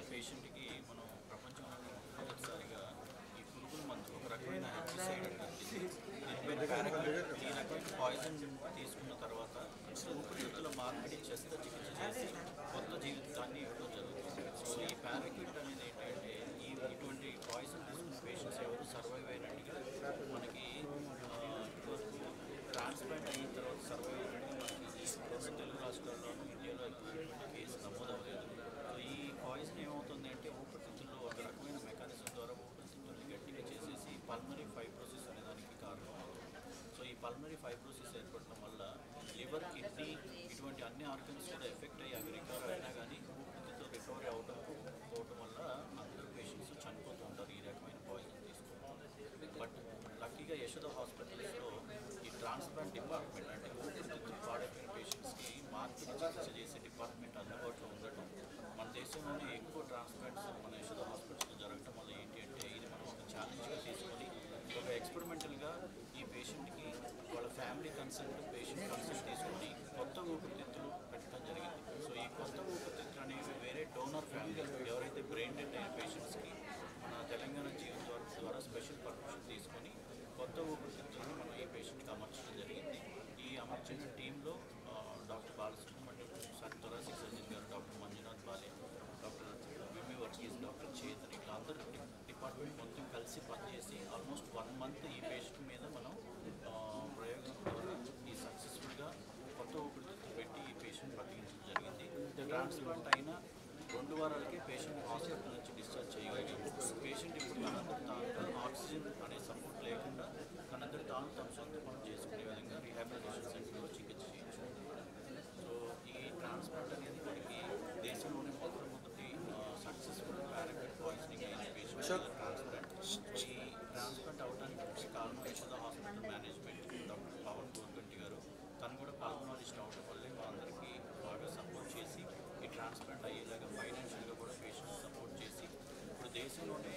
పేషెంట్కి మనం ప్రపంచంలో మొదటిసారిగా ఈ పురుగుల మందు ఒక రకమైన హెర్బిసైడ్ దీనిపైన పారాగ్రాఫ్ ఈ రకమైన పాయిజన్ తీసుకున్న తర్వాత ఊపిరితిత్తుల మార్పిడి శస్త్రచికిత్స చేసి కొత్త జీవితాన్ని ఇవ్వడం జరుగుతుంది సో ఈ పారాక్యూట్ అనేది ఏంటంటే ఈ ఇటువంటి పాయిజన్ తీసుకున్న పేషెంట్స్ ఎవరు సర్వైవ్ అయినట్టుగా మనకి ఆ, ఇటువరకు ట్రాన్స్ప్లాంట్ అయిన తర్వాత సర్వైవ్ అయినట్టుగా మనకి ఈ రెండు తెలుగు రాష్ట్రాల్లోనూ ఇండియాలో ఇటువంటి కేసు నమోదవ్వలేదు సో ఈ పాయిజన్ ఏమవుతుంది అంటే ఊపిరితిత్తుల్లో ఒక రకమైన మెకానిజం ద్వారా ఊపిరితిత్తుల్ని గట్టిగా చేసేసి పల్మరీ ఫైబ్రోసిస్ అనే దానికి కారణం అవుతుంది సో ఈ పల్మరీ ఫైబ్రోసిస్ ఏర్పడటం వల్ల లివర్ కిడ్నీ ఇటువంటి అన్ని ఆర్గన్స్ కూడా ఎఫెక్ట్ అయ్యి అవి రికవర్ అయినా కానీ ఊపిరితిత్తులు రికవరీ అవడం పోవటం వల్ల అందరూ పేషెంట్స్ చనిపోతూ ఉంటారు ఈ రకమైన పాయిజన్ తీసుకుంటారు బట్ లక్కీగా యశోద హాస్పిటల్స్లో ఈ ట్రాన్స్ప్లాంట్ డిపార్ట్మెంట్ అంటే ఊపిరితిత్తులు పాడైపోయిన పేషెంట్స్కి మార్పిడి చికిత్స చేసే డిపార్ట్మెంట్ అందుబాటులో ఉండటం మన దేశంలోనే ఎక్కువ ట్రాన్స్ప్లాంట్స్ మన యశోద హాస్పిటల్స్లో జరగటం వల్ల ఏంటి అంటే ఇది మనం ఒక ఛాలెంజ్గా తీసుకొని ఒక ఎక్స్పెరిమెంటల్గా ఈ పేషెంట్కి వాళ్ళ ఫ్యామిలీ కన్సల్ట్ పేషెంట్ కన్సల్ట్ తీసుకొని కొత్త ఊపిరితిత్తులు పెట్టడం జరిగింది సో ఈ కొత్త ఊపిరితిత్తులు అనేవి వేరే డోనర్ ఫ్యామిలీ ఎవరైతే బ్రెయిన్ డెడ్ అయిన పేషెంట్స్కి మన తెలంగాణ జీవన్ ద్వారా ద్వారా స్పెషల్ పర్మిషన్ తీసుకొని కొత్త ఊపిరితిత్తులను మనం ఈ పేషెంట్కి అమర్చడం జరిగింది ఈ అమర్చిన టీంలో ఆ, doctor Balasubramanyam sir thoracic surgeon garu doctor Manjunath Bale doctor Vimi Varghese doctor Chetan ఇట్లా అందరూ డి- డిపార్ట్మెంట్ మొత్తం కలిసి పనిచేసి ఆల్మోస్ట్ వన్ మంత్ ఈ పేషెంట్ మీద మనం ఆ, ప్రయోగం ద్వారా ఈ సక్సెస్ఫుల్గా కొత్త ఊపిరితిత్తులు పెట్టి ఈ పేషెంట్ బతికించడం జరిగింది ట్రాన్స్ప్లాంట్ అయిన రెండు వారాలకే పేషెంట్ హాస్పిటల్ నుంచి డిశ్చార్జ్ చేయగలిగాం పేషెంట్ ఇప్పుడు తనందరూ తాను ఆక్సిజన్ అనే సపోర్ట్ లేకుండా తనందరూ తాను తన సొంత పనులు చేసుకునే విధంగా రీహాబిలిటేషన్ సెంటర్లో చికిత్స చేయించుకుంటున్నారు సో ఈ ట్రాన్స్ప్లాంట్ అనేది మనకి దేశంలోనే మొట్టమొదటి సక్సెస్ఫుల్ పారాగ్రెట్ పాయిజనింగ్ అయిన పేషెంట్ ట్రాన్స్ప్లాంట్ ఈ ట్రాన్స్ప్లాంట్ అవడానికి ముఖ్య కారణం Yashoda hospital management doctor Pavan Gorganti garu తను కూడా పల్మనాలజిస్ట్ అవడం వల్లే మా అందరికీ బాగా సపోర్ట్ చేసి ఈ ట్రాన్స్ప్లాంట్ అయ్యేలాగా ఫైనాన్షియల్గా కూడా పేషెంట్స్ సపోర్ట్ చేసి ఇప్పుడు దేశంలోనే